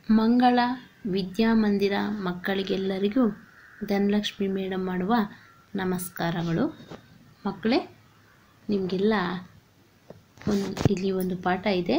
ಮಂಗಳ ವಿದ್ಯಾಮಂದಿರ ಮಕ್ಕಳಿಗೆಲ್ಲರಿಗೂ ಧನಲಕ್ಷ್ಮಿ ಮೇಡಮ್ ಮಾಡುವ ನಮಸ್ಕಾರಗಳು ಮಕ್ಕಳೇ ನಿಮಗೆಲ್ಲ ಒಂದು ಇಲ್ಲಿ ಒಂದು ಪಾಠ ಇದೆ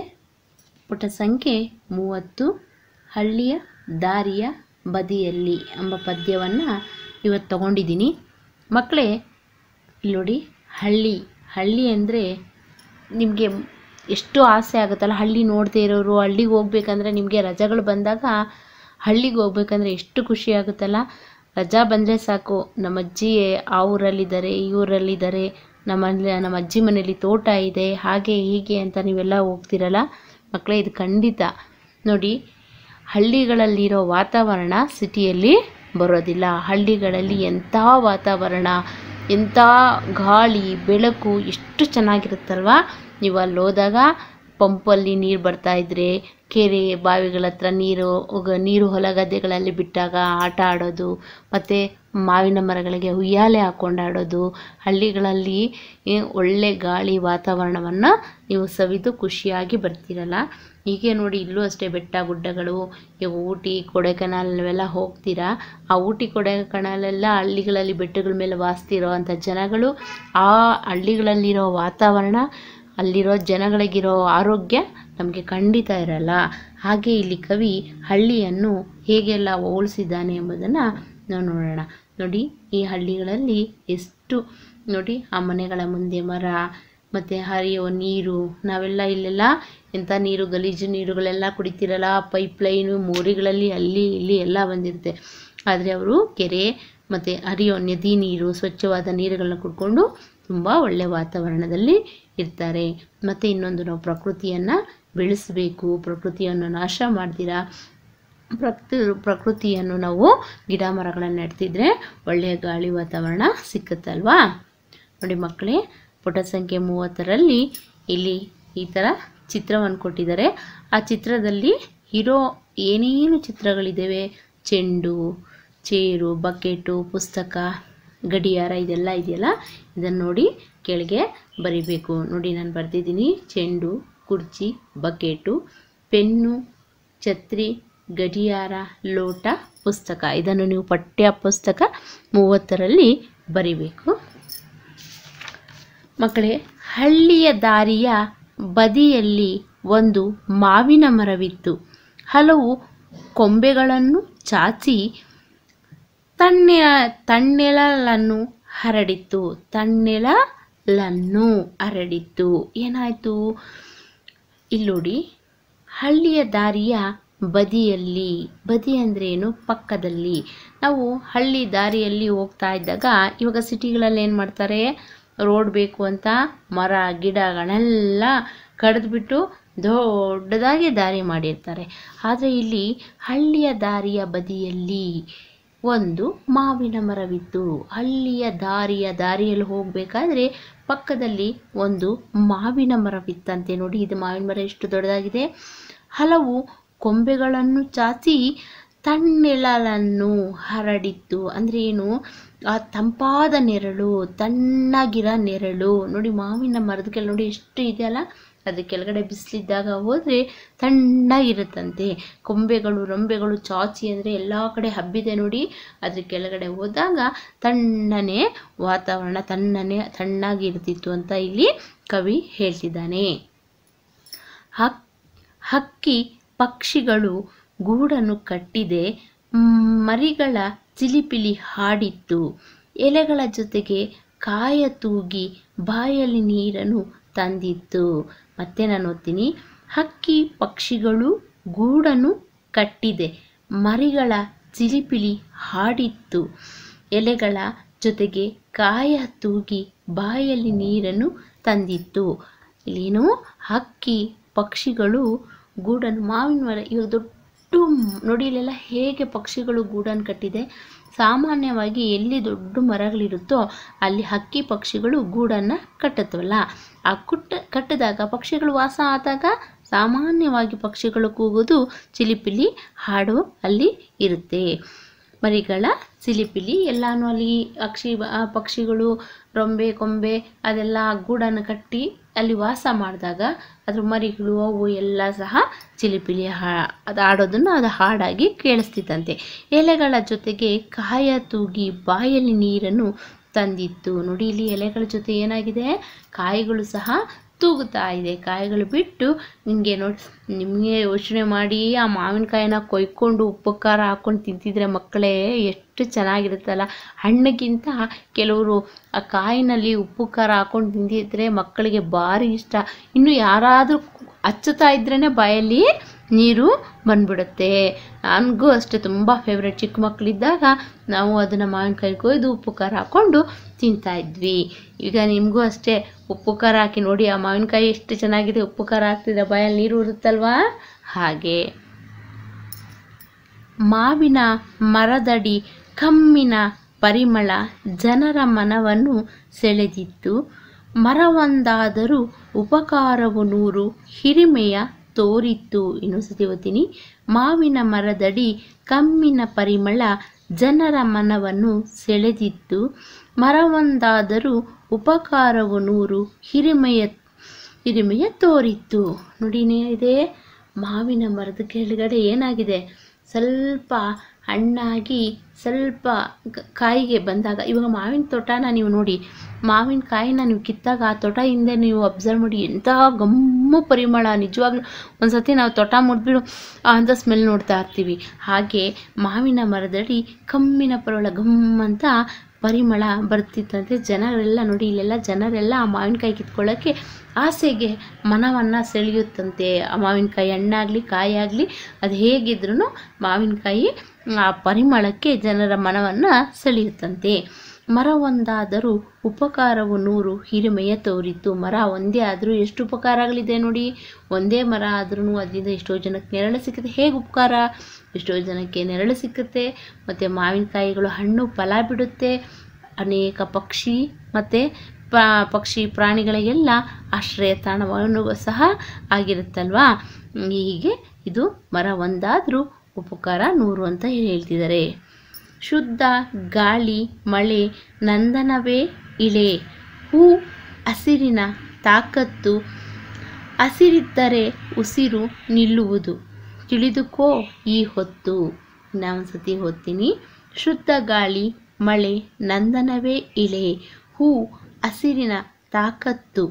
ಪುಟ ಸಂಖ್ಯೆ ಮೂವತ್ತು ಹಳ್ಳಿಯ ದಾರಿಯ ಬದಿಯಲ್ಲಿ ಎಂಬ ಪದ್ಯವನ್ನು ಇವತ್ತು ತಗೊಂಡಿದ್ದೀನಿ ಮಕ್ಕಳೇ ಇಲ್ಲಿ ನೋಡಿ ಹಳ್ಳಿ ಹಳ್ಳಿ ಅಂದರೆ ನಿಮಗೆ ಎಷ್ಟು ಆಸೆ ಆಗುತ್ತಲ್ಲ ಹಳ್ಳಿ ನೋಡದೇ ಇರೋರು ಹಳ್ಳಿಗೆ ಹೋಗ್ಬೇಕಂದ್ರೆ ನಿಮಗೆ ರಜೆಗಳು ಬಂದಾಗ ಹಳ್ಳಿಗೆ ಹೋಗ್ಬೇಕಂದ್ರೆ ಎಷ್ಟು ಖುಷಿ ಆಗುತ್ತಲ್ಲ ರಜಾ ಬಂದರೆ ಸಾಕು ನಮ್ಮ ಅಜ್ಜಿ ಆ ಊರಲ್ಲಿದ್ದಾರೆ ಈ ಊರಲ್ಲಿದ್ದಾರೆ ನಮ್ಮಲ್ಲಿ ನಮ್ಮ ಅಜ್ಜಿ ಮನೇಲಿ ತೋಟ ಇದೆ ಹಾಗೆ ಹೀಗೆ ಅಂತ ನೀವೆಲ್ಲ ಹೋಗ್ತಿರಲ್ಲ ಮಕ್ಕಳೇ ಇದು ಖಂಡಿತ ನೋಡಿ ಹಳ್ಳಿಗಳಲ್ಲಿರೋ ವಾತಾವರಣ ಸಿಟಿಯಲ್ಲಿ ಬರೋದಿಲ್ಲ ಹಳ್ಳಿಗಳಲ್ಲಿ ಎಂಥ ವಾತಾವರಣ ಎಂಥ ಗಾಳಿ ಬೆಳಕು ಎಷ್ಟು ಚೆನ್ನಾಗಿರುತ್ತಲ್ವ ನೀವು ಅಲ್ಲಿ ಹೋದಾಗ ಪಂಪಲ್ಲಿ ನೀರು ಬರ್ತಾ ಇದ್ರೆ ಕೆರೆ ಬಾವಿಗಳ ಹತ್ರ ನೀರು ಹೋಗ ನೀರು ಹೊಲ ಗದ್ದೆಗಳಲ್ಲಿ ಬಿಟ್ಟಾಗ ಆಟ ಆಡೋದು ಮತ್ತು ಮಾವಿನ ಮರಗಳಿಗೆ ಉಯ್ಯಾಲೆ ಹಾಕ್ಕೊಂಡು ಆಡೋದು ಹಳ್ಳಿಗಳಲ್ಲಿ ಏ, ಒಳ್ಳೆ ಗಾಳಿ ವಾತಾವರಣವನ್ನು ನೀವು ಸವಿದು ಖುಷಿಯಾಗಿ ಬರ್ತೀರಲ್ಲ ಹೀಗೆ ನೋಡಿ ಇಲ್ಲೂ ಅಷ್ಟೇ ಬೆಟ್ಟ ಗುಡ್ಡಗಳು ಈಗ ಊಟಿ ಕೊಡೆಕೆನಾಲ್ ಇವೆಲ್ಲ ಹೋಗ್ತೀರಾ ಆ ಊಟಿ ಕೊಡೆಕೆನಾಲೆಲ್ಲ ಹಳ್ಳಿಗಳಲ್ಲಿ ಬೆಟ್ಟಗಳ ಮೇಲೆ ವಾಸ್ತಿರೋ ಅಂಥ ಜನಗಳು ಆ ಹಳ್ಳಿಗಳಲ್ಲಿರೋ ವಾತಾವರಣ ಅಲ್ಲಿರೋ ಜನಗಳಿಗಿರೋ ಆರೋಗ್ಯ ನಮಗೆ ಖಂಡಿತ ಇರಲ್ಲ ಹಾಗೆ ಇಲ್ಲಿ ಕವಿ ಹಳ್ಳಿಯನ್ನು ಹೇಗೆಲ್ಲ ಹೋಲಿಸಿದ್ದಾನೆ ಎಂಬುದನ್ನು ನಾವು ನೋಡೋಣ ನೋಡಿ ಈ ಹಳ್ಳಿಗಳಲ್ಲಿ ಎಷ್ಟು ನೋಡಿ ಆ ಮನೆಗಳ ಮುಂದೆ ಮರ ಮತ್ತು ಹರಿಯೋ ನೀರು ನಾವೆಲ್ಲ ಇಲ್ಲೆಲ್ಲ ಎಂಥ ನೀರು ಗಲೀಜು ನೀರುಗಳೆಲ್ಲ ಕುಡಿತೀರಲ್ಲ ಪೈಪ್ ಲೈನು ಮೋರಿಗಳಲ್ಲಿ ಅಲ್ಲಿ ಇಲ್ಲಿ ಎಲ್ಲ ಬಂದಿರುತ್ತೆ ಆದರೆ ಅವರು ಕೆರೆ ಮತ್ತು ಹರಿಯೋ ನದಿ ನೀರು ಸ್ವಚ್ಛವಾದ ನೀರುಗಳನ್ನ ಕುಡ್ಕೊಂಡು ತುಂಬ ಒಳ್ಳೆಯ ವಾತಾವರಣದಲ್ಲಿ ಇರ್ತಾರೆ ಮತ್ತು ಇನ್ನೊಂದು ನಾವು ಪ್ರಕೃತಿಯನ್ನು ಬೆಳೆಸಬೇಕು ಪ್ರಕೃತಿಯನ್ನು ನಾಶ ಮಾಡ್ತೀರಾ ಪ್ರಕೃತಿ ಪ್ರಕೃತಿಯನ್ನು ನಾವು ಗಿಡ ಮರಗಳನ್ನು ನೆಡ್ತಿದ್ರೆ ಒಳ್ಳೆಯ ಗಾಳಿ ವಾತಾವರಣ ಸಿಕ್ಕುತ್ತಲ್ವಾ ನೋಡಿ ಮಕ್ಕಳೇ ಪುಟ ಸಂಖ್ಯೆ ಮೂವತ್ತರಲ್ಲಿ ಇಲ್ಲಿ ಈ ಥರ ಚಿತ್ರವನ್ನು ಕೊಟ್ಟಿದ್ದಾರೆ ಆ ಚಿತ್ರದಲ್ಲಿ ಇರೋ ಏನೇನು ಚಿತ್ರಗಳಿದ್ದಾವೆ ಚೆಂಡು ಚೇರು ಬಕೆಟು ಪುಸ್ತಕ ಗಡಿಯಾರ ಇದೆಲ್ಲ ಇದೆಯಲ್ಲ ಇದನ್ನು ನೋಡಿ ಕೆಳಗೆ ಬರಿಬೇಕು ನೋಡಿ ನಾನು ಬರೆದಿದ್ದೀನಿ ಚೆಂಡು ಕುರ್ಚಿ ಬಕೆಟು ಪೆನ್ನು ಛತ್ರಿ ಗಡಿಯಾರ ಲೋಟ ಪುಸ್ತಕ ಇದನ್ನು ನೀವು ಪಠ್ಯ ಪುಸ್ತಕ ಮೂವತ್ತರಲ್ಲಿ ಬರಿಬೇಕು ಮಕ್ಕಳೇ ಹಳ್ಳಿಯ ದಾರಿಯ ಬದಿಯಲ್ಲಿ ಒಂದು ಮಾವಿನ ಮರವಿತ್ತು ಹಲವು ಕೊಂಬೆಗಳನ್ನು ಚಾಚಿ ತಣ್ಣೆ ತಣ್ಣೆಳಲನ್ನು ಹರಡಿತ್ತು ತಣ್ಣೆಳಲನ್ನು ಹರಡಿತ್ತು ಏನಾಯಿತು ಇಲ್ಲಿ ನೋಡಿ ಹಳ್ಳಿಯ ದಾರಿಯ ಬದಿಯಲ್ಲಿ ಬದಿ ಅಂದ್ರೆ ಏನು ಪಕ್ಕದಲ್ಲಿ ನಾವು ಹಳ್ಳಿ ದಾರಿಯಲ್ಲಿ ಹೋಗ್ತಾ ಇದ್ದಾಗ ಇವಾಗ ಸಿಟಿಗಳಲ್ಲಿ ಏನು ಮಾಡ್ತಾರೆ ರೋಡ್ ಬೇಕು ಅಂತ ಮರ ಗಿಡಗಳೆಲ್ಲ ಕಡಿದ್ಬಿಟ್ಟು ದೊಡ್ಡದಾಗಿ ದಾರಿ ಮಾಡಿರ್ತಾರೆ ಆದರೆ ಇಲ್ಲಿ ಹಳ್ಳಿಯ ದಾರಿಯ ಬದಿಯಲ್ಲಿ ಒಂದು ಮಾವಿನ ಮರವಿತ್ತು ಹಳ್ಳಿಯ ದಾರಿಯ ದಾರಿಯಲ್ಲಿ ಹೋಗಬೇಕಾದ್ರೆ ಪಕ್ಕದಲ್ಲಿ ಒಂದು ಮಾವಿನ ಮರವಿತ್ತಂತೆ ನೋಡಿ ಇದು ಮಾವಿನ ಮರ ಎಷ್ಟು ದೊಡ್ಡದಾಗಿದೆ ಹಲವು ಕೊಂಬೆಗಳನ್ನು ಚಾಚಿ ತಣ್ಣೆಳಲನ್ನು ಹರಡಿತ್ತು ಅಂದರೆ ಏನು ಆ ತಂಪಾದ ನೆರಳು ತಣ್ಣಗಿರೋ ನೆರಳು ನೋಡಿ ಮಾವಿನ ಮರದ ಕೆಳ ನೋಡಿ ಎಷ್ಟು ಇದೆಯಲ್ಲ ಅದ್ರ ಕೆಳಗಡೆ ಬಿಸಿಲಿದ್ದಾಗ ಹೋದರೆ ತಣ್ಣಗಿರುತ್ತಂತೆ ಕೊಂಬೆಗಳು ರಂಬೆಗಳು ಚಾಚಿ ಅಂದರೆ ಎಲ್ಲ ಕಡೆ ಹಬ್ಬಿದೆ ನೋಡಿ ಅದ್ರ ಕೆಳಗಡೆ ಹೋದಾಗ ತಣ್ಣನೆ ವಾತಾವರಣ ತಣ್ಣನೆ ತಣ್ಣಗಿರ್ತಿತ್ತು ಅಂತ ಇಲ್ಲಿ ಕವಿ ಹೇಳ್ತಿದ್ದಾನೆ ಹಕ್ ಹಕ್ಕಿ ಪಕ್ಷಿಗಳು ಗೂಡನ್ನು ಕಟ್ಟಿದೆ ಮ್, ಮರಿಗಳ ಚಿಲಿಪಿಲಿ ಹಾಡಿತ್ತು ಎಲೆಗಳ ಜೊತೆಗೆ ಕಾಯ ತೂಗಿ ಬಾಯಲ್ಲಿ ನೀರನ್ನು ತಂದಿತ್ತು ಮತ್ತೆ ನಾನು ಓದ್ತೀನಿ ಹಕ್ಕಿ ಪಕ್ಷಿಗಳು ಗೂಡನ್ನು ಕಟ್ಟಿದೆ ಮರಿಗಳ ಚಿಲಿಪಿಲಿ ಹಾಡಿತ್ತು ಎಲೆಗಳ ಜೊತೆಗೆ ಕಾಯ ತೂಗಿ ಬಾಯಲ್ಲಿ ನೀರನ್ನು ತಂದಿತ್ತು ಇಲ್ಲೇನು ಹಕ್ಕಿ ಪಕ್ಷಿಗಳು ಗೂಡನ್ನು ಮಾವಿನ ಮರ ಇವಾಗ ದೊಡ್ಡ ನೋಡಿ ಇಲ್ಲೆಲ್ಲ ಹೇಗೆ ಪಕ್ಷಿಗಳು ಗೂಡನ್ನು ಕಟ್ಟಿದೆ ಸಾಮಾನ್ಯವಾಗಿ ಎಲ್ಲಿ ದೊಡ್ಡ ಮರಗಳಿರುತ್ತೋ ಅಲ್ಲಿ ಹಕ್ಕಿ ಪಕ್ಷಿಗಳು ಗೂಡನ್ನು ಕಟ್ಟುತ್ತವಲ್ಲ ಆ ಕುಟ್ಟ ಕಟ್ಟಿದಾಗ ಪಕ್ಷಿಗಳು ವಾಸ ಆದಾಗ ಸಾಮಾನ್ಯವಾಗಿ ಪಕ್ಷಿಗಳು ಕೂಗೋದು ಚಿಲಿಪಿಲಿ ಹಾಡು ಅಲ್ಲಿ ಇರುತ್ತೆ ಮರಿಗಳ ಸಿಲಿಪಿಲಿ ಎಲ್ಲಾನು ಅಲ್ಲಿ ಅಕ್ಷಿ ಆ ಪಕ್ಷಿಗಳು ರೊಂಬೆ ಕೊಂಬೆ ಅದೆಲ್ಲ ಗೂಡನ್ನು ಕಟ್ಟಿ ಅಲ್ಲಿ ವಾಸ ಮಾಡಿದಾಗ ಅದ್ರ ಮರಿಗಳು ಅವು ಎಲ್ಲ ಸಹ ಚಿಲಿಪಿಲಿ ಹಾ ಅದು ಆಡೋದನ್ನು ಅದು ಹಾಡಾಗಿ ಕೇಳಿಸ್ತಿತ್ತಂತೆ ಎಲೆಗಳ ಜೊತೆಗೆ ಕಾಯ ತೂಗಿ ಬಾಯಲ್ಲಿ ನೀರನ್ನು ತಂದಿತ್ತು ನೋಡಿ ಇಲ್ಲಿ ಎಲೆಗಳ ಜೊತೆ ಏನಾಗಿದೆ ಕಾಯಿಗಳು ಸಹ ತೂಗುತ್ತಾ ಇದೆ ಕಾಯಿಗಳು ಬಿಟ್ಟು ನಿಮಗೆ ನೋಡಿ ನಿಮಗೆ ಯೋಚನೆ ಮಾಡಿ ಆ ಮಾವಿನಕಾಯಿನ ಕೊಯ್ಕೊಂಡು ಉಪ್ಪು ಖಾರ ಹಾಕ್ಕೊಂಡು ತಿಂತಿದ್ರೆ ಮಕ್ಕಳೇ ಎಷ್ಟು ಚೆನ್ನಾಗಿರುತ್ತಲ್ಲ ಹಣ್ಣಿಗಿಂತ ಕೆಲವರು ಆ ಕಾಯಿನಲ್ಲಿ ಉಪ್ಪು ಖಾರ ಹಾಕ್ಕೊಂಡು ತಿಂದಿದ್ರೆ ಮಕ್ಕಳಿಗೆ ಭಾರಿ ಇಷ್ಟ ಇನ್ನು ಯಾರಾದರೂ ಹಚ್ಚುತ್ತಾ ಇದ್ರೇ ಬಾಯಲ್ಲಿ ನೀರು ಬಂದ್ಬಿಡುತ್ತೆ ನನಗೂ ಅಷ್ಟೇ ತುಂಬ ಫೇವ್ರೆಟ್ ಚಿಕ್ಕ ಮಕ್ಕಳಿದ್ದಾಗ ನಾವು ಅದನ್ನು ಮಾವಿನಕಾಯಿ ಕೊಯ್ದು ಉಪ್ಪು ಖಾರ ಹಾಕ್ಕೊಂಡು ತಿಂತಾ ಇದ್ವಿ ಈಗ ನಿಮಗೂ ಅಷ್ಟೇ ಉಪ್ಪು ಖಾರ ಹಾಕಿ ನೋಡಿ ಆ ಮಾವಿನಕಾಯಿ ಎಷ್ಟು ಚೆನ್ನಾಗಿದೆ ಉಪ್ಪು ಖಾರ ಹಾಕ್ತಿದ್ರೆ ಬಾಯಲ್ಲಿ ನೀರು ಇರುತ್ತಲ್ವಾ ಹಾಗೆ ಮಾವಿನ ಮರದಡಿ ಕಮ್ಮಿನ ಪರಿಮಳ ಜನರ ಮನವನ್ನು ಸೆಳೆದಿತ್ತು ಮರವೊಂದಾದರೂ ಉಪಕಾರವು ನೂರು ಹಿರಿಮೆಯ ತೋರಿತ್ತು ಇನ್ನೊಂದ್ಸತಿ ಓದ್ತೀನಿ ಮಾವಿನ ಮರದಡಿ ಕಮ್ಮಿನ ಪರಿಮಳ ಜನರ ಮನವನ್ನು ಸೆಳೆದಿತ್ತು ಮರವೊಂದಾದರೂ ಉಪಕಾರವು ನೂರು ಹಿರಿಮೆಯ ಹಿರಿಮೆಯ ತೋರಿತ್ತು ನೋಡಿ ಏನಿದೆ ಮಾವಿನ ಮರದ ಕೆಳಗಡೆ ಏನಾಗಿದೆ ಸ್ವಲ್ಪ ಹಣ್ಣಾಗಿ ಸ್ವಲ್ಪ ಕ- ಕಾಯಿಗೆ ಬಂದಾಗ ಇವಾಗ ಮಾವಿನ ತೋಟನ ನೀವು ನೋಡಿ ಮಾವಿನಕಾಯಿನ ನೀವು ಕಿತ್ತಾಗ ಆ ತೋಟ ಹಿಂದೆ ನೀವು ಅಬ್ಸರ್ವ್ ಮಾಡಿ ಎಂಥ ಗಮ್ಮು ಪರಿಮಳ ನಿಜವಾಗ್ಲೂ ಒಂದ್ಸತಿ ನಾವು ತೋಟ ಮುಟ್ಬಿಡು ಅಂತ ಸ್ಮೆಲ್ ನೋಡ್ತಾ ಇರ್ತೀವಿ ಹಾಗೆ ಮಾವಿನ ಮರದಡಿ ಕಮ್ಮಿನ ಪರಿಮಳ ಗಮ್ ಅಂತ ಪರಿಮಳ ಬರ್ತಿತ್ತಂತೆ ಜನರೆಲ್ಲ ನೋಡಿ ಇಲ್ಲೆಲ್ಲ ಜನರೆಲ್ಲ ಆ ಮಾವಿನಕಾಯಿ ಕಿತ್ಕೊಳ್ಳೋಕ್ಕೆ ಆಸೆಗೆ ಮನವನ್ನು ಸೆಳೆಯುತ್ತಂತೆ ಆ ಮಾವಿನಕಾಯಿ ಹಣ್ಣಾಗಲಿ ಕಾಯಾಗಲಿ ಅದು ಹೇಗಿದ್ರೂ ಮಾವಿನಕಾಯಿ ಆ ಪರಿಮಳಕ್ಕೆ ಜನರ ಮನವನ್ನು ಸೆಳೆಯುತ್ತಂತೆ ಮರವೊಂದಾದರೂ ಉಪಕಾರವು ನೂರು ಹಿರಿಮೆಯ ತೋರಿತು ಮರ ಒಂದೇ ಆದರೂ ಎಷ್ಟು ಉಪಕಾರಗಳಿದೆ ನೋಡಿ ಒಂದೇ ಮರ ಆದ್ರೂ ಅದರಿಂದ ಎಷ್ಟೋ ಜನಕ್ಕೆ ನೆರಳು ಸಿಗುತ್ತೆ ಹೇಗೆ ಉಪಕಾರ ಎಷ್ಟೋ ಜನಕ್ಕೆ ನೆರಳು ಸಿಕ್ಕುತ್ತೆ ಮತ್ತು ಮಾವಿನಕಾಯಿಗಳು ಹಣ್ಣು ಫಲ ಬಿಡುತ್ತೆ ಅನೇಕ ಪಕ್ಷಿ ಮತ್ತು ಪ ಪಕ್ಷಿ ಪ್ರಾಣಿಗಳಿಗೆಲ್ಲ ಆಶ್ರಯ ತಾಣವನ್ನು ಸಹ ಆಗಿರುತ್ತಲ್ವಾ ಹೀಗೆ ಇದು ಮರ ಒಂದಾದರೂ ಉಪಕಾರ ನೂರು ಅಂತ ಹೇಳ್ತಿದ್ದಾರೆ ಶುದ್ಧ ಗಾಳಿ ಮಳೆ ನಂದನವೇ ಇಳೆ ಹೂ ಹಸಿರಿನ ತಾಕತ್ತು ಹಸಿರಿದ್ದರೆ ಉಸಿರು ನಿಲ್ಲುವುದು ತಿಳಿದುಕೋ ಈ ಹೊತ್ತು ಇನ್ನೊಂದ್ಸತಿ ಓದ್ತೀನಿ ಶುದ್ಧ ಗಾಳಿ ಮಳೆ ನಂದನವೇ ಇಳೆ ಹೂ ಹಸಿರಿನ ತಾಕತ್ತು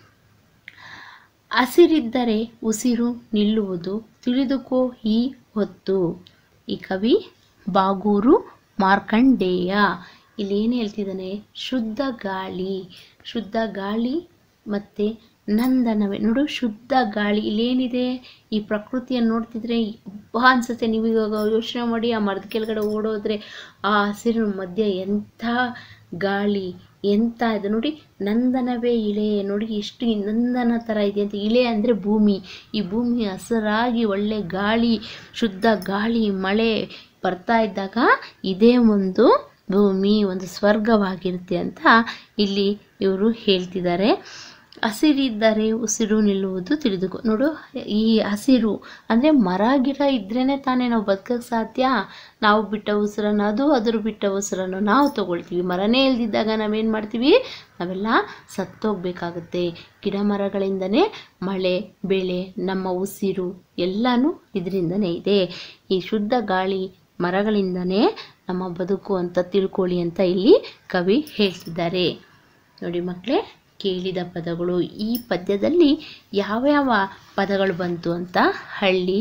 ಹಸಿರಿದ್ದರೆ ಉಸಿರು ನಿಲ್ಲುವುದು ತಿಳಿದುಕೋ ಈ ಹೊತ್ತು ಈ ಕವಿ ಬಾಗೂರು ಮಾರ್ಕಂಡೇಯ ಇಲ್ಲಿ ಏನು ಹೇಳ್ತಿದ್ದಾನೆ ಶುದ್ಧ ಗಾಳಿ ಶುದ್ಧ ಗಾಳಿ ಮತ್ತು ನಂದನವೇ ನೋಡು ಶುದ್ಧ ಗಾಳಿ ಇಲ್ಲೇನಿದೆ ಈ ಪ್ರಕೃತಿಯನ್ನು ನೋಡ್ತಿದ್ರೆ ಹಬ್ಬ ಅನ್ಸುತ್ತೆ ನೀವು ಇವಾಗ ಯೋಚನೆ ಮಾಡಿ ಆ ಮರದ ಕೆಳಗಡೆ ಓಡೋದ್ರೆ ಆ ಹಸಿರು ಮಧ್ಯೆ ಎಂಥ ಗಾಳಿ ಎಂಥ ಇದು ನೋಡಿ ನಂದನವೇ ಇಳೆ ನೋಡಿ ಎಷ್ಟು ಈ ನಂದನ ಥರ ಇದೆ ಅಂತ ಇಳೆ ಅಂದರೆ ಭೂಮಿ ಈ ಭೂಮಿ ಹಸಿರಾಗಿ ಒಳ್ಳೆ ಗಾಳಿ ಶುದ್ಧ ಗಾಳಿ ಮಳೆ ಬರ್ತಾ ಇದ್ದಾಗ ಇದೇ ಒಂದು ಭೂಮಿ ಒಂದು ಸ್ವರ್ಗವಾಗಿರುತ್ತೆ ಅಂತ ಇಲ್ಲಿ ಇವರು ಹೇಳ್ತಿದ್ದಾರೆ ಹಸಿರಿದ್ದರೆ ಉಸಿರು ನಿಲ್ಲುವುದು ತಿಳಿದುಕೋ ನೋಡು ಈ ಹಸಿರು ಅಂದರೆ ಮರ ಗಿಡ ಇದ್ರೇ ತಾನೇ ನಾವು ಬದುಕಕ್ಕೆ ಸಾಧ್ಯ ನಾವು ಬಿಟ್ಟ ಉಸಿರನ್ನು ಅದು ಅದ್ರ ಬಿಟ್ಟ ಉಸಿರನ್ನು ನಾವು ತಗೊಳ್ತೀವಿ ಮರನೇ ಇಲ್ದಿದ್ದಾಗ ನಾವೇನು ಮಾಡ್ತೀವಿ ನಾವೆಲ್ಲ ಸತ್ತೋಗ್ಬೇಕಾಗುತ್ತೆ ಗಿಡ ಮರಗಳಿಂದನೇ ಮಳೆ ಬೆಳೆ ನಮ್ಮ ಉಸಿರು ಎಲ್ಲನೂ ಇದರಿಂದನೇ ಇದೆ ಈ ಶುದ್ಧ ಗಾಳಿ ಮರಗಳಿಂದನೇ ನಮ್ಮ ಬದುಕು ಅಂತ ತಿಳ್ಕೊಳ್ಳಿ ಅಂತ ಇಲ್ಲಿ ಕವಿ ಹೇಳ್ತಿದ್ದಾರೆ ನೋಡಿ ಮಕ್ಕಳೇ ಕೇಳಿದ ಪದಗಳು ಈ ಪದ್ಯದಲ್ಲಿ ಯಾವ್ಯಾವ ಪದಗಳು ಬಂತು ಅಂತ ಹಳ್ಳಿ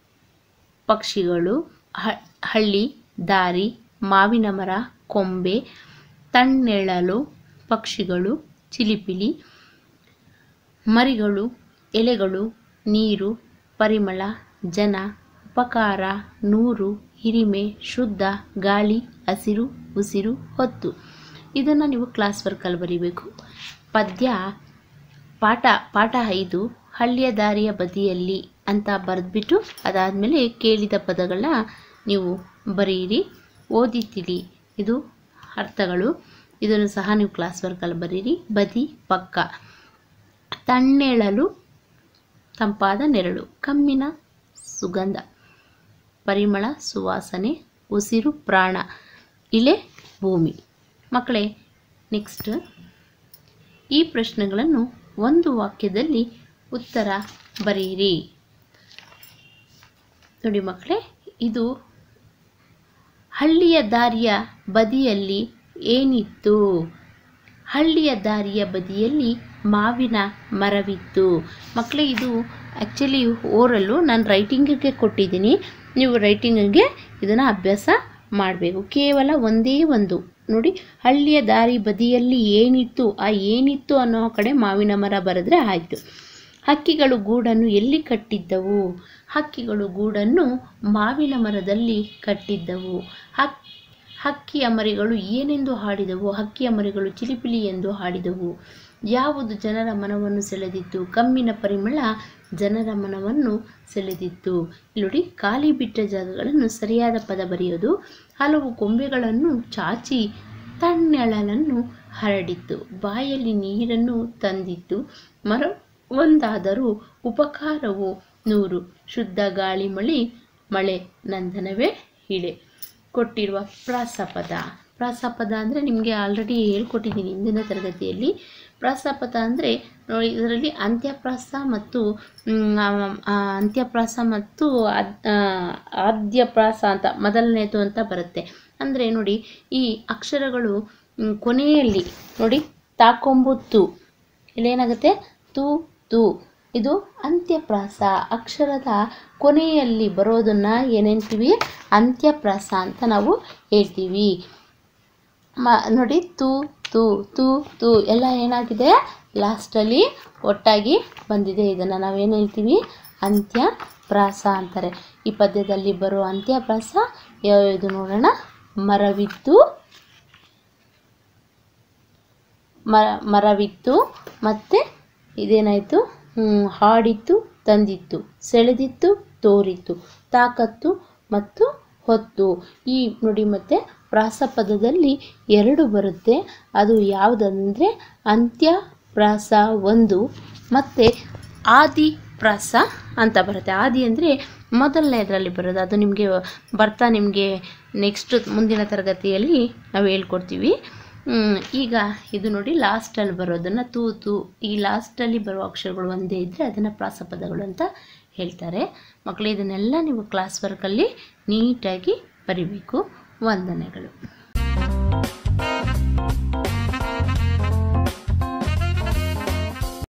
ಪಕ್ಷಿಗಳು ಹ- ಹಳ್ಳಿ ದಾರಿ ಮಾವಿನ ಮರ ಕೊಂಬೆ ತಣ್ಣೆಳಲು ಪಕ್ಷಿಗಳು ಚಿಲಿಪಿಲಿ ಮರಿಗಳು ಎಲೆಗಳು ನೀರು ಪರಿಮಳ ಜನ ಉಪಕಾರ ನೂರು ಹಿರಿಮೆ ಶುದ್ಧ ಗಾಳಿ ಹಸಿರು ಉಸಿರು ಹೊತ್ತು ಇದನ್ನು ನೀವು ಕ್ಲಾಸ್ ವರ್ಕಲ್ಲಿ ಬರೀಬೇಕು ಪದ್ಯ ಪಾಠ ಪಾಠ ಐದು ಹಳ್ಳಿಯ ದಾರಿಯ ಬದಿಯಲ್ಲಿ ಅಂತ ಬರೆದ್ಬಿಟ್ಟು ಅದಾದಮೇಲೆ ಕೇಳಿದ ಪದಗಳನ್ನ ನೀವು ಬರೀರಿ ಓದಿ ತಿಳಿ ಇದು ಅರ್ಥಗಳು ಇದನ್ನು ಸಹ ನೀವು ಕ್ಲಾಸ್ ವರ್ಕಲ್ಲಿ ಬರೀರಿ ಬದಿ ಪಕ್ಕ ತಣ್ಣೆಳಲು ತಂಪಾದ ನೆರಳು ಕಮ್ಮಿನ ಸುಗಂಧ ಪರಿಮಳ ಸುವಾಸನೆ ಉಸಿರು ಪ್ರಾಣ ಇಳೆ ಭೂಮಿ ಮಕ್ಕಳೇ ನೆಕ್ಸ್ಟ್ ಈ ಪ್ರಶ್ನೆಗಳನ್ನು ಒಂದು ವಾಕ್ಯದಲ್ಲಿ ಉತ್ತರ ಬರೆಯಿರಿ ನೋಡಿ ಮಕ್ಕಳೇ ಇದು ಹಳ್ಳಿಯ ದಾರಿಯ ಬದಿಯಲ್ಲಿ ಏನಿತ್ತು ಹಳ್ಳಿಯ ದಾರಿಯ ಬದಿಯಲ್ಲಿ ಮಾವಿನ ಮರವಿತ್ತು ಮಕ್ಕಳೇ ಇದು ಆ್ಯಕ್ಚುಲಿ ಓರಲ್ಲು ನಾನು ರೈಟಿಂಗಿಗೆ ಕೊಟ್ಟಿದ್ದೀನಿ ನೀವು ರೈಟಿಂಗಿಗೆ ಇದನ್ನು ಅಭ್ಯಾಸ ಮಾಡಬೇಕು ಕೇವಲ ಒಂದೇ ಒಂದು ನೋಡಿ ಹಳ್ಳಿಯ ದಾರಿ ಬದಿಯಲ್ಲಿ ಏನಿತ್ತು ಆ ಏನಿತ್ತು ಅನ್ನೋ ಕಡೆ ಮಾವಿನ ಮರ ಬರೆದ್ರೆ ಆಯಿತು ಹಕ್ಕಿಗಳು ಗೂಡನ್ನು ಎಲ್ಲಿ ಕಟ್ಟಿದ್ದವು ಹಕ್ಕಿಗಳು ಗೂಡನ್ನು ಮಾವಿನ ಮರದಲ್ಲಿ ಕಟ್ಟಿದ್ದವು ಹಕ್ ಹಕ್ಕಿಯ ಮರಿಗಳು ಏನೆಂದು ಹಾಡಿದವು ಹಕ್ಕಿಯ ಮರಿಗಳು ಚಿಲಿಪಿಲಿ ಎಂದು ಹಾಡಿದವು ಯಾವುದು ಜನರ ಮನವನ್ನು ಸೆಳೆದಿತ್ತು ಕಮ್ಮಿನ ಪರಿಮಳ ಜನರ ಮನವನ್ನು ಸೆಳೆದಿತ್ತು ಇಲ್ಲಿ ನೋಡಿ ಖಾಲಿ ಬಿಟ್ಟ ಜಾಗಗಳನ್ನು ಸರಿಯಾದ ಪದ ಬರೆಯೋದು ಹಲವು ಕೊಂಬೆಗಳನ್ನು ಚಾಚಿ ತಣ್ಣೆಳಲನ್ನು ಹರಡಿತ್ತು ಬಾಯಲ್ಲಿ ನೀರನ್ನು ತಂದಿತ್ತು ಮರ ಒಂದಾದರೂ ಉಪಕಾರವು ನೂರು ಶುದ್ಧ ಗಾಳಿ ಮಳಿ ಮಳೆ ನಂದನವೇ ಹಿಡೆ ಕೊಟ್ಟಿರುವ ಪ್ರಾಸಪದ ಪ್ರಾಸಪದ ಅಂದರೆ ನಿಮಗೆ ಆಲ್ರೆಡಿ ಹೇಳ್ಕೊಟ್ಟಿದ್ದೀನಿ ಹಿಂದಿನ ತರಗತಿಯಲ್ಲಿ ಪ್ರಾಸಪದ ಅಂದರೆ ಇದರಲ್ಲಿ ಅಂತ್ಯಪ್ರಾಸ ಮತ್ತು ಮ್, ಆ- ಆ ಅಂತ್ಯಪ್ರಾಸ ಮತ್ತು ಅದ್- ಆ, ಆದ್ಯಪ್ರಾಸ ಅಂತ ಮೊದಲನೇದು ಅಂತ ಬರುತ್ತೆ ಅಂದರೆ ನೋಡಿ ಈ ಅಕ್ಷರಗಳು ಮ್, ಕೊನೆಯಲ್ಲಿ ನೋಡಿ ತಾಕೊಂಬುತ್ತು ಇಲ್ಲೇನಾಗುತ್ತೆ ತು ತು ಇದು ಅಂತ್ಯಪ್ರಾಸ ಅಕ್ಷರದ ಕೊನೆಯಲ್ಲಿ ಬರೋದನ್ನ ಏನೇಂತೀವಿ ಅಂತ್ಯಪ್ರಾಸ ಅಂತ ನಾವು ಹೇಳ್ತೀವಿ ಮ ನೋಡಿ ತು ತು ತು ತು ಎಲ್ಲ ಏನಾಗಿದೆ ಲಾಸ್ಟಲ್ಲಿ ಒಟ್ಟಾಗಿ ಬಂದಿದೆ ಇದನ್ನು ನಾವೇನು ಹೇಳ್ತೀವಿ ಅಂತ್ಯಪ್ರಾಸ ಅಂತಾರೆ ಈ ಪದ್ಯದಲ್ಲಿ ಬರೋ ಅಂತ್ಯಪ್ರಾಸ ಯಾವ್ಯಾವುದು ನೋಡೋಣ ಮರವಿತ್ತು ಮರ ಮರವಿತ್ತು ಮತ್ತು ಇದೇನಾಯಿತು ಹಾಡಿತ್ತು ತಂದಿತ್ತು ಸೆಳೆದಿತ್ತು ತೋರಿತ್ತು ತಾಕತ್ತು ಮತ್ತು ಹೊತ್ತು ಈ ನೋಡಿ ಮತ್ತು ಪ್ರಾಸಪದದಲ್ಲಿ ಎರಡು ಬರುತ್ತೆ ಅದು ಯಾವುದಂದರೆ ಅಂತ್ಯ ಪ್ರಾಸ ಒಂದು ಮತ್ತು ಆದಿ ಪ್ರಾಸ ಅಂತ ಬರುತ್ತೆ ಆದಿ ಅಂದರೆ ಮೊದಲನೇದರಲ್ಲಿ ಬರೋದು ಅದು ನಿಮಗೆ ಬರ್ತಾ ನಿಮಗೆ ನೆಕ್ಸ್ಟ್ ಮುಂದಿನ ತರಗತಿಯಲ್ಲಿ ನಾವು ಹೇಳ್ಕೊಡ್ತೀವಿ ಹ್ಮ್, ಈಗ ಇದು ನೋಡಿ ಲಾಸ್ಟಲ್ಲಿ ಬರೋದನ್ನು ತೂ ತೂ ಈ ಲಾಸ್ಟಲ್ಲಿ ಬರೋ ಅಕ್ಷರಗಳು ಒಂದೇ ಇದ್ದರೆ ಅದನ್ನು ಪ್ರಾಸಪದಗಳು ಅಂತ ಹೇಳ್ತಾರೆ ಮಕ್ಕಳು ಇದನ್ನೆಲ್ಲ ನೀವು ಕ್ಲಾಸ್ ವರ್ಕಲ್ಲಿ ನೀಟಾಗಿ ಬರಿಬೇಕು ವಂದನೆಗಳು